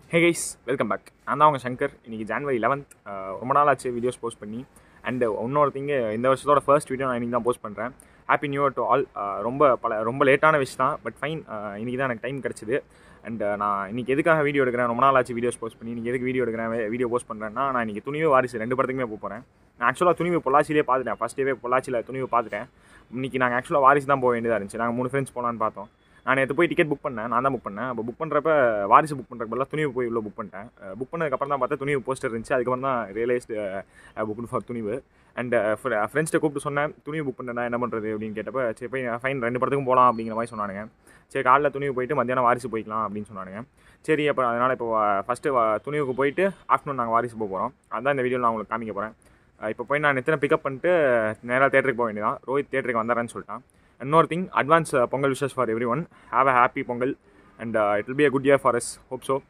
hey guys welcome back நான் தான் உங்கள் சங்கர் இன்றைக்கி ஜான்வரி லெவன்த் ரொம்ப நாள் ஆச்சு வீடியோஸ் போஸ்ட் பண்ணி அண்ட் இன்னொரு திங்கு இந்த வருஷத்தோட ஃபர்ஸ்ட் வீடியோ நான் இன்றைக்கி தான் போஸ்ட் பண்ணுறேன் happy new year to all ரொம்ப பல ரொம்ப லேட்டான விஷயம் தான் பட் ஃபைன் இன்றைக்கி தான் எனக்கு டைம் கிடச்சிது அண்ட் நான் இன்றைக்கி எதுக்காக வீடியோ எடுக்கிறேன் ரொம்ப நாள் ஆச்சு வீடியோஸ் போஸ்ட் பண்ணி இன்றைக்கி எதுக்கு வீடியோ எடுக்கிறேன் வீடியோ போஸ்ட் பண்ணுறேன்னா நான் இன்றைக்கி துணிவு வாரிசு ரெண்டு படத்துக்குமே போக போகிறேன் நான் ஆக்சுவலாக துணிவு பொள்ளாச்சிலே பார்த்துட்டேன் ஃபஸ்ட் டேவே பொள்ளாச்சியில் துணிவு பார்த்துட்டேன் இன்றைக்கி நாங்கள் ஆக்சுவலாக வாரிசு தான் போக வேண்டியதாக இருந்துச்சு நாங்கள் மூணு ஃப்ரெண்ட்ஸ் போகலான்னு பார்த்தோம் நான் நேற்று போய் டிக்கெட் புக் பண்ணேன் நான் தான் புக் பண்ணேன் அப்போ புக் பண்ணுறப்ப வாரிசு புக் பண்ணுறப்ப பதிலாக துணிவு போய் உள்ள புக் பண்ணிட்டேன் புக் பண்ணதுக்கப்புறம் தான் பார்த்தா துணிவு போஸ்டர் இருந்துச்சு அதுக்கப்புறம் தான் realised book for Thunivu and ஃப்ரெண்ட்ஸ்ட்டை கூப்பிட்டு சொன்னேன் துணிவு புக் பண்ணேன் என்ன பண்ணுறது அப்படின்னு கேட்டப்ப சரி போய் ஃபைன் ரெண்டு படத்துக்கும் போகலாம் அப்படிங்கிற மாதிரி சொன்னானுங்க சரி காலைல துணிவு போயிட்டு மத்தியானம் வாரிசு போய்க்கலாம் அப்படின்னு சொன்னானுங்க சரி அப்போ அதனால் இப்போ ஃபஸ்ட்டு துணிவுக்கு போயிட்டு ஆஃப்டர்நூன் நாங்கள் வாரிசு போக போகிறோம் அதான் இந்த வீடியோவில் நான் உங்களுக்கு காமிக்க போகிறேன் இப்போ போய் நான் எத்தனை பிக்கப் பண்ணிட்டு நேராக தேட்டருக்கு போக வேண்டியதான் ரோஹித் தேட்டருக்கு வந்துடுறேன்னு சொல்லிட்டான் இன்னொரு thing advance Pongal wishes for every one have a happy Pongal and it will be a good year for us hope so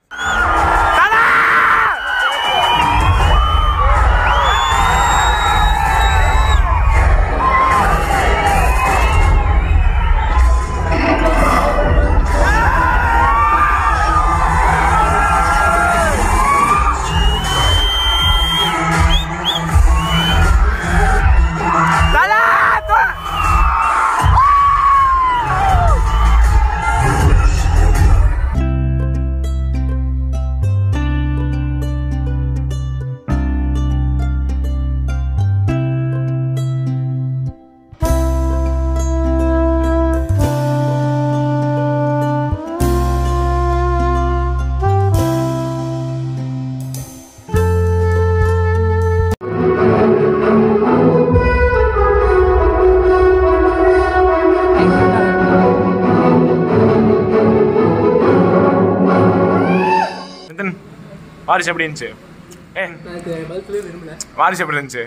Nithin Varisu எப்படி இருந்துச்சு ஏ எனக்கு பதில் சொல்லவே விரும்பல வாரிசு எப்படி இருந்துச்சு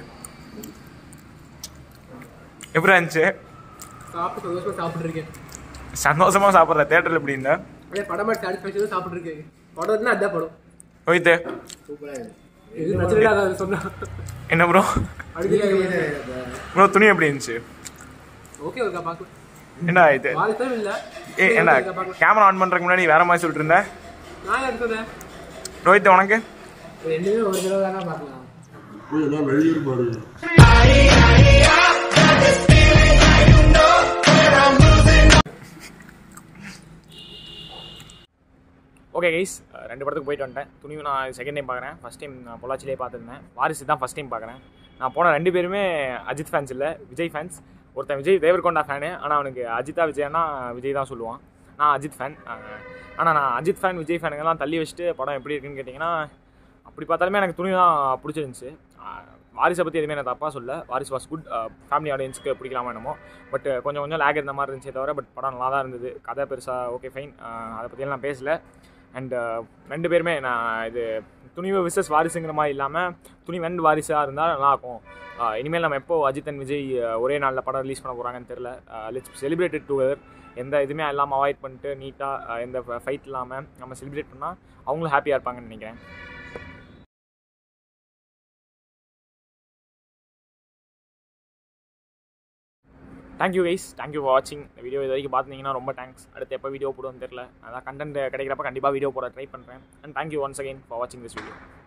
எப்படி இருந்துச்சு சாப்பிட்டு சந்தோஷமா சாப்பிட்டு இருக்கேன் சந்தோஷமா சாப்பிட்ற தேட்டரில் எப்படி இருந்தா அதே படம் மாதிரி சாட்டிஸ்ஃபேக்ஷன் சாப்பிட்டு இருக்கேன் படம்னா அதான் படம் ரோஹித்து இது நச்சுரலா அதை சொன்னா என்ன ப்ரோ அடுத்து ப்ரோ துணி எப்படி இருந்துச்சு ஓகே ஓகே பார்க்கலாம் என்ன இது வாழ்க்கையும் இல்ல ஏ என்ன கேமரா ஆன் பண்ணுறதுக்கு முன்னாடி வேற மாதிரி சொல்லிட்டு இருந்த நான் யார் சொன்னேன் ரோஹித் உனக்கு ரெண்டுமே ஒரு தடவை தானே பார்க்கலாம் போய் எல்லாம் வெளியே பாருங்க ஓகே கைஸ் ரெண்டு படத்துக்கு போயிட்டு வந்துட்டேன் துணிவு நான் செகண்ட் டைம் பார்க்குறேன் ஃபஸ்ட் டைம் நான் பொள்ளாச்சிலே பார்த்துருந்தேன் வாரிசு தான் ஃபஸ்ட் டைம் பார்க்குறேன் நான் போன ரெண்டு பேருமே அஜித் ஃபேன்ஸ் இல்லை விஜய் ஃபேன்ஸ் ஒருத்தன் விஜய் தேவர்கொண்டா ஃபேனு ஆனால் அவனுக்கு அஜித்தா விஜயனா விஜய் தான் சொல்லுவான் நான் அஜித் ஃபேன் ஆனால் நான் அஜித் ஃபேன் விஜய் ஃபேனுங்கெல்லாம் தள்ளி வச்சுட்டு படம் எப்படி இருக்குன்னு கேட்டிங்கன்னா அப்படி பார்த்தாலுமே எனக்கு துணி தான் பிடிச்சிருந்துச்சு வாரிசை பற்றி எதுவுமே நான் தப்பாக சொல்ல வாரிஸ் வாஸ் குட் ஃபேமிலி ஆடியன்ஸ்க்கு பிடிக்கலாமா என்னமோ பட் கொஞ்சம் கொஞ்சம் லேக் இருந்த மாதிரி இருந்துச்சே தவிர பட் படம் நல்லா தான் இருந்தது கதை பெருசாக ஓகே ஃபைன் அதை பற்றியெல்லாம் நான் பேசல அண்ட் ரெண்டு பேருமே நான் இது துணிவு விசஸ் வாரிசுங்கிற மாதிரி இல்லாமல் துணி வெண்ட் வாரிசாக இருந்தால் நல்லாயிருக்கும் இனிமேல் நம்ம எப்போ அஜித் அண்ட் விஜய் அஹ், ஒரே நாளில் படம் ரிலீஸ் பண்ண போகிறாங்கன்னு தெரில லெட்ஸ் செலிப்ரேட்டட் டுகெதர் எந்த இதுவுமே இல்லாமல் அவாய்ட் பண்ணிட்டு நீட்டாக எந்த ஃபைட் இல்லாமல் நம்ம செலிப்ரேட் பண்ணால் அவங்களும் ஹாப்பியாக இருப்பாங்கன்னு நினைக்கிறேன் தேங்க்யூ கைஸ் தேங்க்யூ ஃபார் வாட்சிங் இந்த வீடியோ இது வரைக்கும் பார்த்தீங்கன்னா ரொம்ப தேங்க்ஸ் அடுத்து எப்போ வீடியோ போடுவோம்னு தெரில அதான் கண்டென்ட் கிடைக்கிறப்ப கண்டிப்பாக வீடியோ போட ட்ரை பண்ணுறேன் and thank you once again for வாட்சிங் திஸ் வீடியோ